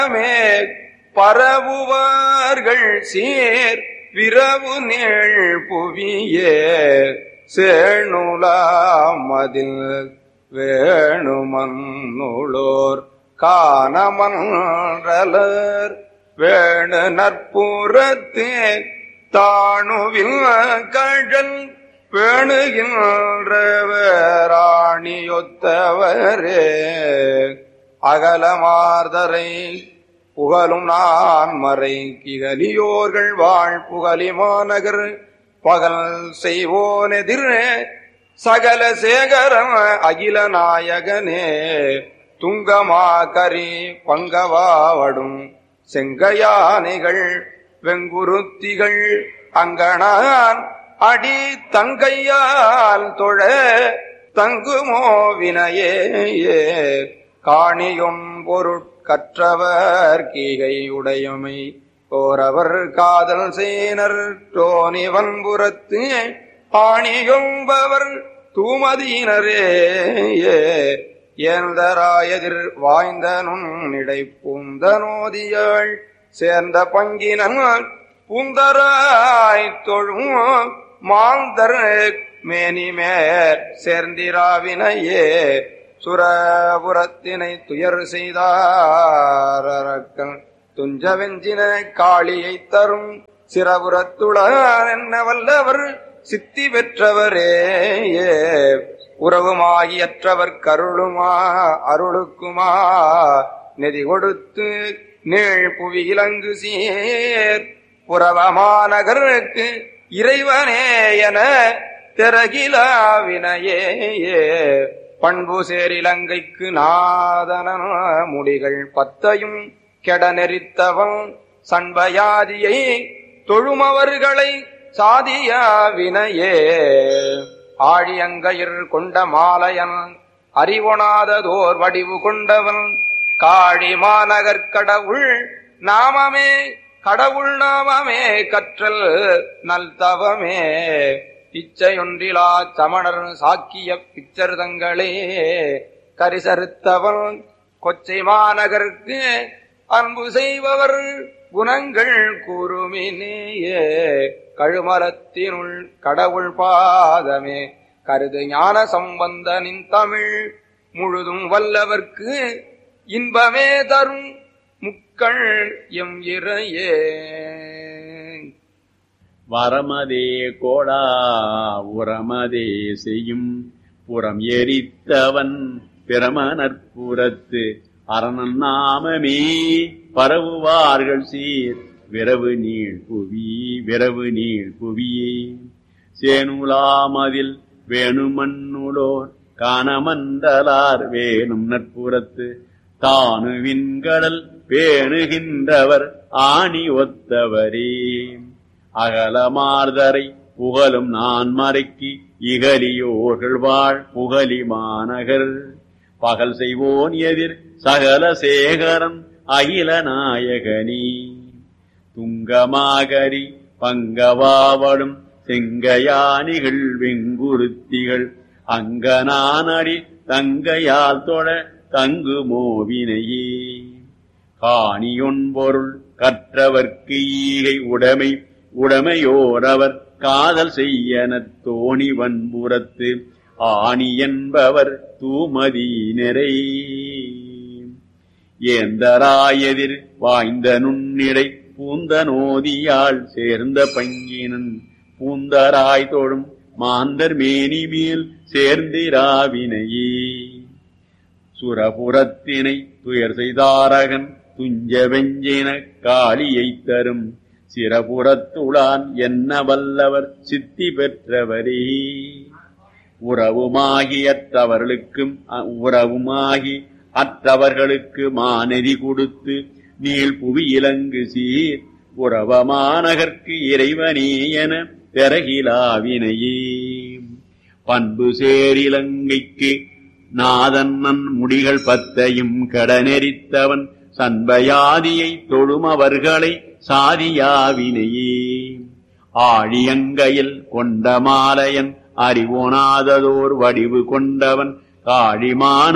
மே பரவுவார்கள் சீர் விரவு நேள் புவியே சேணுலாமதில் வேணுமன்னுளோர் காணமன்றலர் வேணு நற்புறத்தே தாணுவில் கழல் பேணுகின்றவராணியொத்தவரே அகலமார்தரை புகழும் நான் மறை கிகலியோர்கள் வாழ் புகழி மாநகர் பகல் செய்வோனெதிர் சகல சேகரம் அகில நாயகனே துங்கமா கரி பங்கவாவடும் செங்கையானைகள் வெங்குருத்திகள் அங்கணான் அடி தங்கையால் தொழ தங்குமோ வினையே காணியும் பொருட்கற்றவர் கீகை உடையமை ஓரவர் காதல் சேனர் டோனி வன்புறத்து ஆணியொம்பவர் தூமதீனரே ஏந்தராயதிர் வாய்ந்த நுண்ணிடை பூந்தனோதியாள் சேர்ந்த பங்கினன் பூந்தராய் தொழும் மாந்தர் மேனிமேற் சேர்ந்திராவினையே சுரபுரத்தினை துயர் செய்தாரக்கன் துஞ்ச வெஞ்சின காளியை தரும் சிறபுரத்துளார் என்ன வல்லவர் சித்தி பெற்றவரே உறவுமாகியற்றவர் கருளுமா அருளுக்குமா நெதி கொடுத்து நீள் புவி இலங்கு சீர் புறவமாநகருக்கு இறைவனே என திறகிலா வினையே பண்பு சேரிலங்கைக்கு நாதன முடிகள் பத்தையும் கெட நெறித்தவன் சண்பயாதியை தொழுமவர்களை சாதியா வினையே ஆழியங்கையர் கொண்ட மாலையன் அறிவொணாததோர் வடிவு கொண்டவன் காழி மாநகர் கடவுள் நாமமே கடவுள் நாமமே கற்றல் நல் தவமே இச்சையொன்றிலா சமணர் சாக்கிய பிச்சர் தங்களே கரிசறுத்தவன் கொச்சை மாநகருக்கு அன்பு செய்பவர் குணங்கள் கூறுமினேயே கழுமரத்தினுள் கடவுள் பாதமே கருது ஞான சம்பந்தனின் தமிழ் முழுதும் வல்லவர்க்கு இன்பமே தரும் முக்கள் எம் இறையே வரமதே கோடா உரமதே செய்யும் புறம் எரித்தவன் பிரமணற்புறத்து அரணன் நாமமே பரவுவார்கள் சீர் விரவு நீள் புவி விரவு நீள் புவியே சேனுலாமதில் வேணுமண்ணுளோர் காணமண்டலார் வேணும் நட்புறத்து தானு விண்கடல் பேணுகின்றவர் ஆணி ஒத்தவரே அகலமார்தரை புகழும் நான் மறைக்கு இகலியோர்கள் வாழ் புகழி மாநகர் பகல் செய்வோன் எதிர் சகல சேகரன் அகில நாயகனி துங்கமாகரி பங்கவாவடும் செங்கையானிகள் வெங்குருத்திகள் அங்கனானடி தங்கையால் தொட தங்கு மோவினையே காணியொன்பொருள் கற்றவர்க்கு ஈகை உடைமை உடைமையோரவர் காதல் செய்யன தோணி வன்புறத்து ஆணி என்பவர் தூமதி நிறை ஏந்தராயெதிர் வாய்ந்த நுண்ணிடை பூந்த நோதியாள் சேர்ந்த பங்கினன் பூந்தராய் தொழும் மாந்தர் மேனி மேல் சேர்ந்திராவினையே சுரபுரத்தினை துயர் செய்தாரகன் துஞ்ச வெஞ்சின காளியைத் தரும் சிறபுறத்துளான் என்ன வல்லவர் சித்தி பெற்றவரே உறவுமாகி அற்றவர்களுக்கும் அ- உறவுமாகி அற்றவர்களுக்கு மாநெறி கொடுத்து நீள் புவி இலங்கு சீர் உறவமானகர்க்கு இறைவனே என பெறகிலாவினையே பண்பு சேரிலங்கைக்கு நாதன்னன் முடிகள் பத்தையும் கடனெரித்தவன் சண்பயாதியை தொழுமவர்களை சாதியாவினையே ஆழியங்கையில் கொண்ட மாலையன் அறிவோனாததோர் வடிவு கொண்டவன் காழிமாநகர்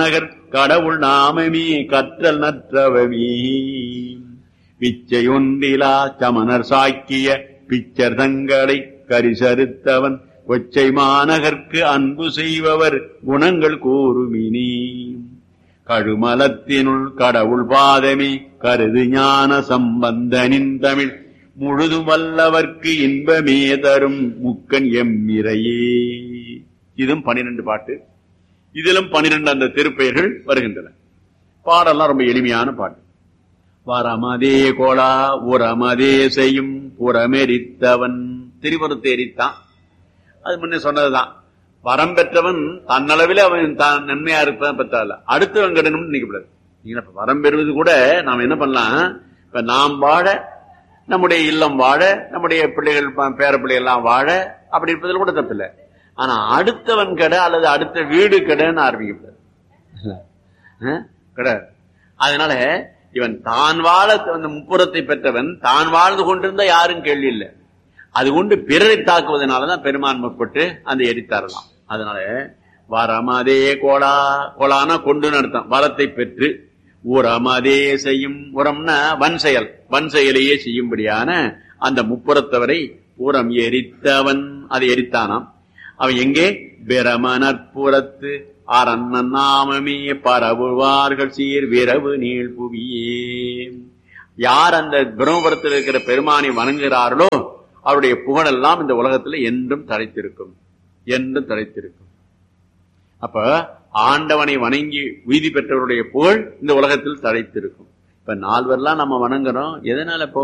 கடவுள் நாமமே கற்றல் நற்றவமே பிச்சையொன்றிலா சமணர் சாக்கிய பிச்சர் தங்களை கரிசறுத்தவன் கொச்சை மாநகர்க்கு அன்பு செய்பவர் குணங்கள் கூறுமினி கழுமலத்தினுள் கடவுள் பாதமே கருது ஞான சம்பந்தனின் தமிழ் முழுதும் வல்லவர்க்கு இன்பமே தரும் முக்கன் எம்மிரையே இதுவும் பனிரெண்டு பாட்டு இதிலும் பனிரெண்டு அந்த திருப்பெயர்கள் வருகின்றன பாடெல்லாம் ரொம்ப எளிமையான பாட்டு வரமதே கோலா உரமதே செய்யும் புறமெரித்தவன் திரிபுரத்தை எரித்தான் அது முன்ன சொன்னதுதான் வரம் பெற்றவன் தன்னளவில் அவன் தான் நன்மையா இருப்பான் பெற்றால அடுத்தவன் கடனும் நினைக்கப்படாது நீங்க இப்ப வரம் பெறுவது கூட நாம் என்ன பண்ணலாம் இப்ப நாம் வாழ நம்முடைய இல்லம் வாழ நம்முடைய பிள்ளைகள் ப- பேர பிள்ளைகள் எல்லாம் வாழ அப்படி இருப்பதில் கூட தப்பில்லை ஆனா அடுத்தவன் கடை அல்லது அடுத்த வீடு கடைன்னு ஆரம்பிக்கப்படாது அஹ்? கிடையாது அதனால இவன் தான் வாழ அந்த முப்புறத்தை பெற்றவன் தான் வாழ்ந்து கொண்டிருந்தா யாரும் கேள்வி இல்லை அது கொண்டு பிறரை தாக்குவதனாலதான் பெருமான் முற்பட்டு அந்த எரித்தாரலாம் அதனால வரமதே கோலா கோலானா கொண்டு நடத்தான் வரத்தை பெற்று உரமதே செய்யும் உரம்னா வன் செயல் வன் செயலையே செய்யும்படியான அந்த முப்புறத்தவரை பூரம் எரித்தவன் அதை எரித்தானாம் அவன் எங்கே பிரமணற்புறத்து அரண்ணன் நாமமே பரவுவார்கள் சீர் விரவு நீள் புவியே யார் அந்த பிரம்மபுரத்தில் இருக்கிற பெருமானை வணங்குகிறார்களோ அவருடைய புகழெல்லாம் இந்த உலகத்துல என்றும் தழைத்திருக்கும் என்றும் தழைத்திருக்கும் அப்ப ஆண்டவனை வணங்கி உய்தி பெற்றவருடைய புகழ் இந்த உலகத்தில் தழைத்திருக்கும் இப்ப நால்வரெல்லாம் நம்ம வணங்குறோம் எதனால இப்போ